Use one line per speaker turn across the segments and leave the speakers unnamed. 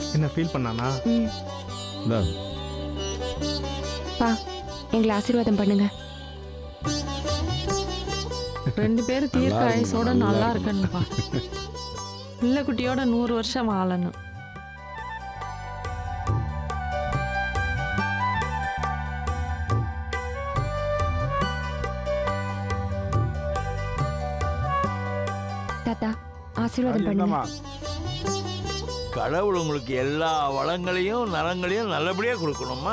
என்ன ஃபீல் பண்ணானா
ம்
இந்தா,
பா எங்களை ஆசீர்வாதம் பண்ணுங்க
ரெண்டு பேரும் தீர்க்க
நல்லா
ஆயுசோட
இருக்கணும்,
நல்லா
நல்லா
இருக்கணும்ப்பா பிள்ளை குட்டியோட நூறு வருஷம் வாழணும்
தாத்தா ஆசீர்வாதம் பண்ணுங்க
என்னம்மா
கடவுள் உங்களுக்கு எல்லா வளங்களையும் நலங்களையும் நல்லபடியா கொடுக்கணுமா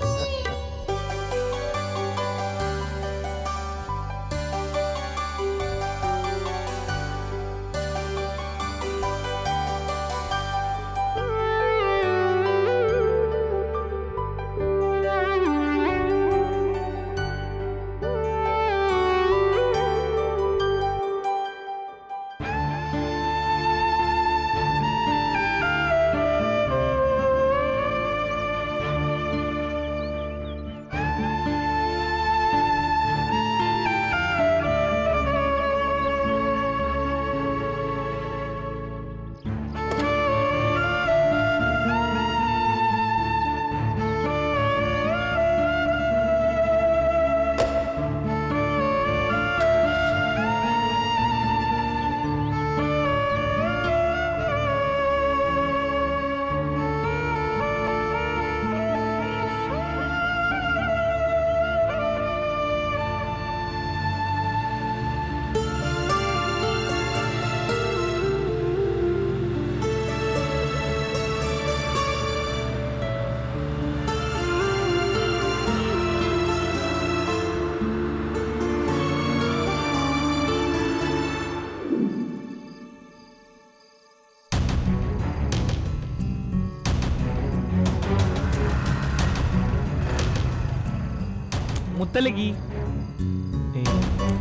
முத்தலகி ஏய்,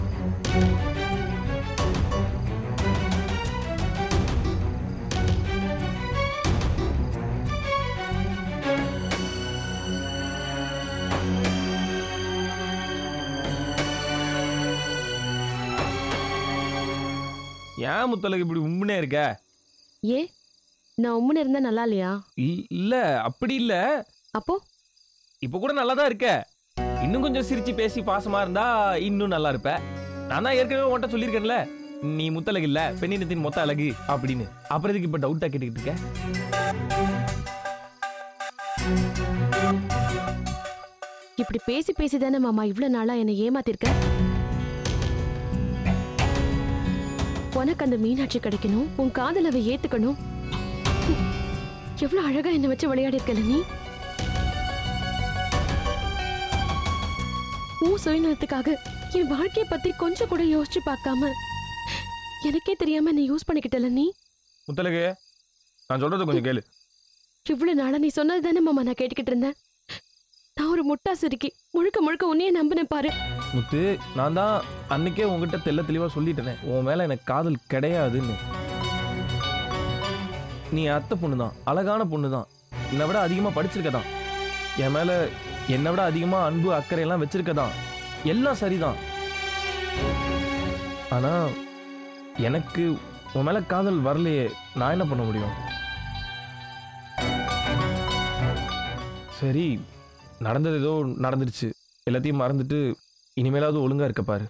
ஏன் முத்தலகு இப்படி உண்மையே இருக்க
ஏ நான் உம்முன்னு இருந்தா நல்லா இல்லையா
இ- இல்ல அப்படி இல்ல
அப்போ
இப்ப கூட நல்லா தான் இருக்க இன்னும் கொஞ்சம் சிரிச்சு பேசி பாசமா இருந்தா இன்னும் நல்லா இருப்ப நான் தான் ஏற்கனவே உன்கிட்ட சொல்லியிருக்கேன்ல நீ முத்தழகு இல்ல பெண்ணினத்தின் மொத்த அழகு அப்படின்னு அப்புறம் இதுக்கு இப்ப டவுட்டா கேட்டுக்கிட்டு இருக்க
இப்படி பேசி பேசி தானே மாமா இவ்வளவு நாளா என்னை ஏமாத்திருக்க உனக்கு அந்த மீனாட்சி கிடைக்கணும் உன் காதல் அவ ஏத்துக்கணும் ஹம், எவ்வளவு அழகா என்னை வச்சு விளையாடி இருக்கல நீ உன் சுயநலத்துக்காக என் வாழ்க்கைய பத்தி கொஞ்சம் கூட யோசிச்சு பார்க்காம எனக்கே தெரியாம நீ யூஸ் பண்ணிக்கிட்டல நீ
முத்தழகு நான் சொல்றது கொஞ்சம் கேளு
இவ்வளவு நாளா நீ சொன்னது தானே மாமா நான் கேட்டுக்கிட்டு இருந்தேன் நான் ஒரு முட்டா சிரிக்கி முழுக்க முழுக்க உன்னையே நம்பினேன் பாரு
முத்து நான் தான் அன்னைக்கே உங்ககிட்ட தெள்ள தெளிவா சொல்லிட்டேனே உன் மேல எனக்கு காதல் கிடையாதுன்னு நீ அத்தை பொண்ணு தான் அழகான பொண்ணு தான் என்னை விட அதிகமா படிச்சிருக்க தான் என் மேல என்னை விட அதிகமா அன்பு அக்கறை எல்லாம் வச்சிருக்க தான் எல்லாம் சரிதான் ஆனா எனக்கு உன் மேல காதல் வரலையே நான் என்ன பண்ண முடியும் சரி நடந்தது ஏதோ நடந்துடுச்சு எல்லாத்தையும் மறந்துட்டு இனிமேலாவது ஒழுங்கா இருக்க பாரு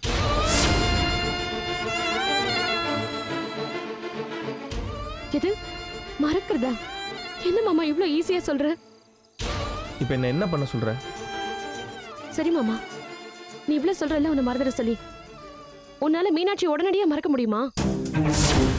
எது மறக்கிறதா என்ன மாமா இவ்ளோ ஈஸியா சொல்ற
இப்போ என்ன என்ன பண்ண சொல்ற
சரி மாமா நீ இவ்ளோ சொல்றல உன்னை மறந்துட சொல்லி உன்னால மீனாட்சி உடனடியா மறக்க முடியுமா